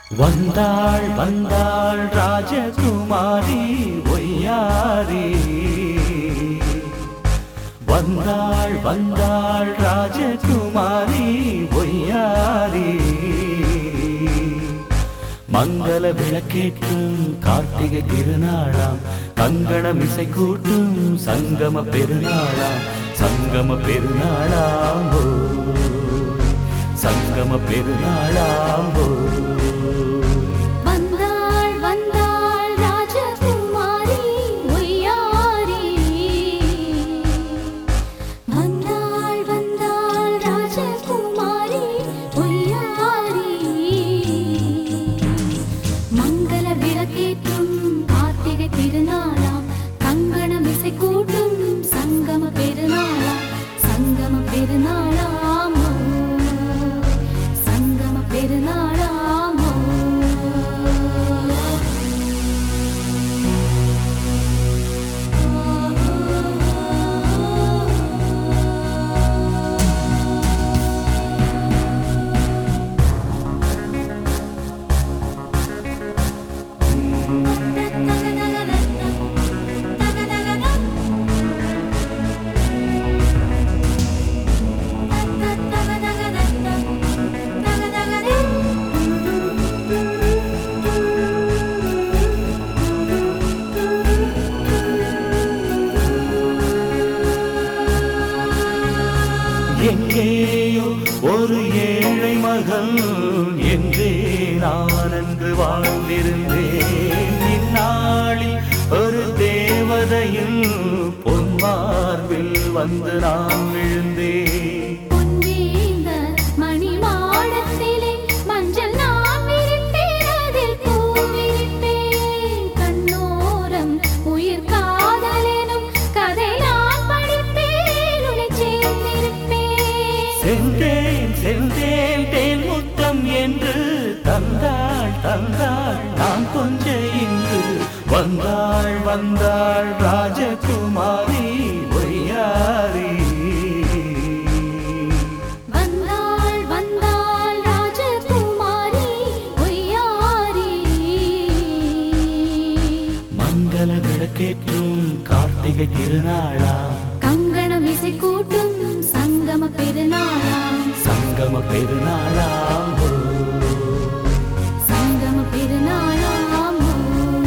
வந்தாள் வந்தாள் ராஜகுமாரி ஒய்யாரி வந்தாள் வந்தாள் ராஜகுமாரி ஒய்யாரி மங்கள விளக்கேற்றும் கார்த்திகை திருநாளாம் கங்கணம் இசை கூட்டும் சங்கம பெருநாளாம் சங்கம பெருநாளாம் ஓ சங்கம பெருநாளாம் ஓ வந்தாள் வந்தாள் ராஜகுமாரி ஒய்யாரி வந்தாள் வந்தாள் ராஜகுமாரி ஒய்யாரி மங்கள விளக்கேற்றும் கார்த்திகை திருநாளாம் கங்கணம் இசை கூட்டும் சங்கம பெருநாளாம் சங்கம பெருநாளாம் ஓ. சங்கம பெருநாளாம் ஓ. எங்கேயோ ஒரு ஏழை மகள் என்றே நான் அன்று வாழ்ந்திருந்தேன் இந்நாளில் ஒரு தேவதையில் பொன்மார்பில் வந்து நான் விழுந்தேன் பொன்வேந்த மணிமாடத்திலே மஞ்சள் நான் விரித்தேன், அதில் பூ விரிப்பேன். கண்ணோரம் உயிர் காதலெனும் கதை நான் படிப்பேன், உன்னைச் சேர்ந்திருப்பேன். சென்றேன் சென்றேன் தேன் முத்தம் என்று தந்தாள் தந்தாள் நான் கொஞ்ச இன்று வந்தாள் வந்தாள் ராஜகுமாரி ஒய்யாரி வந்தாள் வந்தாள் ராஜகுமாரி ஒய்யாரி மங்கள விளக்கேற்றும் கார்த்திகை திருநாளா கங்கணம் இசை கூட்டும் சங்கம பெருநாளாம் சங்கம பெருநாளா ஓ. சங்கம பெருநாளாம் ஓ.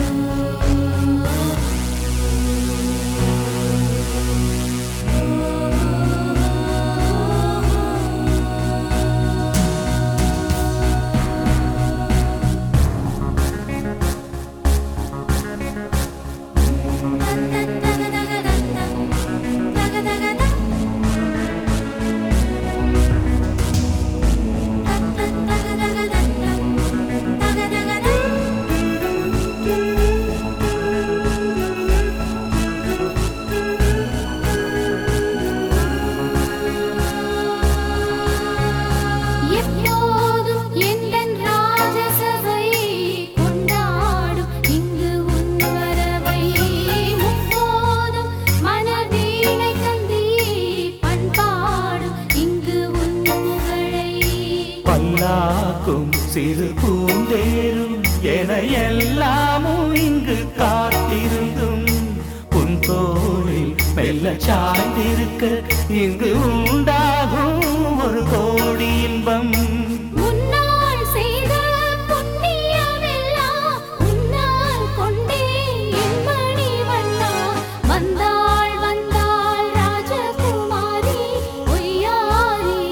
எப்போதும் எந்தன் ராஜசபை கொண்டாடும் இங்கு உன் வரவை முப்போதும் மனதீனை தந்தி பண்பாடும் இங்கு உன் புகழை பல்லாக்கும் சிறு பூந்தேரும் என எல்லாமும் இங்கு காத்திருந்தும் உன் தோளில் மெல்ல சாய்ந்திருக்க இங்கு உண்டாகும் ஒரு கோடி இன்பம் முன்னால் செய்த புண்ணியமெல்லாம் உன்னால் கொண்டேன் என் மணிவண்ணா. வந்தாள் வந்தாள் ராஜகுமாரி ஒய்யாரி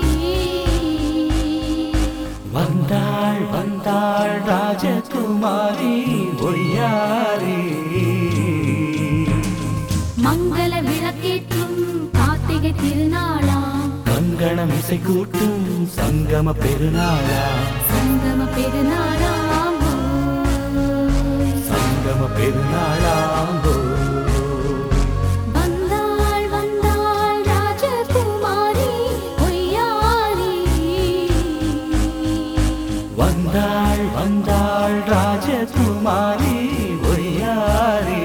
வந்தாள் வந்தாள் ராஜகுமாரி ஒய்யாரி மங்கள விளக்கேற்றும் கார்த்திகை திருநாளாம் கங்கணம் இசை கூட்டும் சங்கம பெருநாளா சங்கம பெருநாளாம் ஓய். சங்கம பெருநாளாங்கோ வந்தாள் வந்தாள் ராஜகுமாரி ஒய்யாரி வந்தாள் வந்தாள் ராஜகுமாரி ஒய்யாரி